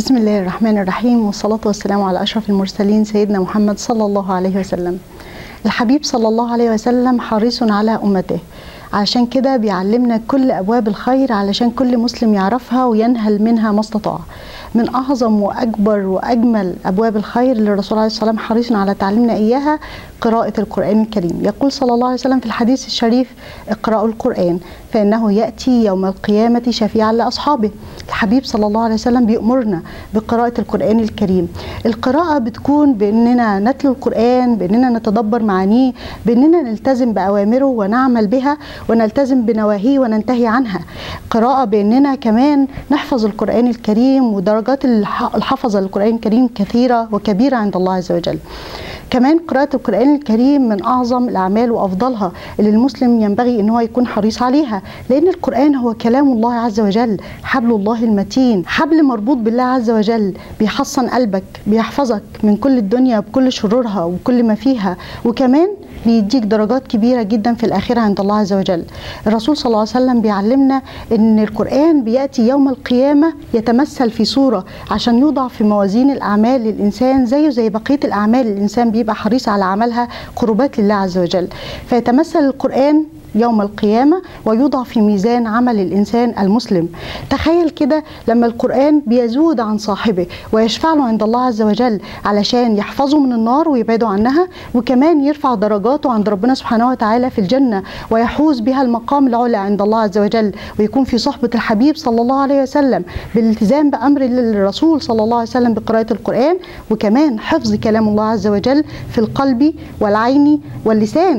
بسم الله الرحمن الرحيم والصلاة والسلام على أشرف المرسلين سيدنا محمد صلى الله عليه وسلم الحبيب صلى الله عليه وسلم حريص على أمته عشان كده بيعلمنا كل أبواب الخير علشان كل مسلم يعرفها وينهل منها ما استطاع من أعظم وأكبر وأجمل أبواب الخير اللي الرسول عليه الصلاة والسلام حريص على تعليمنا إياها قراءة القرآن الكريم يقول صلى الله عليه وسلم في الحديث الشريف اقرأوا القرآن فإنه يأتي يوم القيامة شفيعا لأصحابه الحبيب صلى الله عليه وسلم بيأمرنا بقراءة القرآن الكريم القراءة بتكون بأننا نتلو القرآن بأننا نتدبر معانيه بأننا نلتزم بأوامره ونعمل بها ونلتزم بنواهيه وننتهي عنها قراءة بأننا كمان نحفظ القرآن الكريم ودرجات الحفظة للقرآن الكريم كثيرة وكبيرة عند الله عز وجل كمان قراءة القرآن الكريم من أعظم الأعمال وأفضلها اللي المسلم ينبغي أن هو يكون حريص عليها لأن القرآن هو كلام الله عز وجل حبل الله المتين حبل مربوط بالله عز وجل بيحصن قلبك بيحفظك من كل الدنيا بكل شرورها وكل ما فيها وكمان بيديك درجات كبيرة جدا في الآخرة عند الله عز وجل الرسول صلى الله عليه وسلم بيعلمنا أن القرآن بيأتي يوم القيامة يتمثل في صورة عشان يوضع في موازين الأعمال للإنسان زيه زي بقية الأعمال الإنسان بيبقى حريص على عملها قربات لله عز وجل فيتمثل القرآن يوم القيامة ويوضع في ميزان عمل الإنسان المسلم تخيل كده لما القرآن بيزود عن صاحبه ويشفع له عند الله عز وجل علشان يحفظه من النار ويبعده عنها وكمان يرفع درجاته عند ربنا سبحانه وتعالى في الجنة ويحوز بها المقام العلى عند الله عز وجل ويكون في صحبة الحبيب صلى الله عليه وسلم بالالتزام بأمر الرسول صلى الله عليه وسلم بقراءة القرآن وكمان حفظ كلام الله عز وجل في القلب والعين واللسان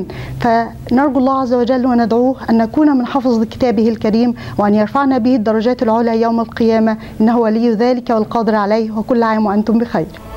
فنرجو الله عز وجل وندعوه أن نكون من حفظ كتابه الكريم وأن يرفعنا به الدرجات العلى يوم القيامة إنه ولي ذلك والقادر عليه وكل عام وأنتم بخير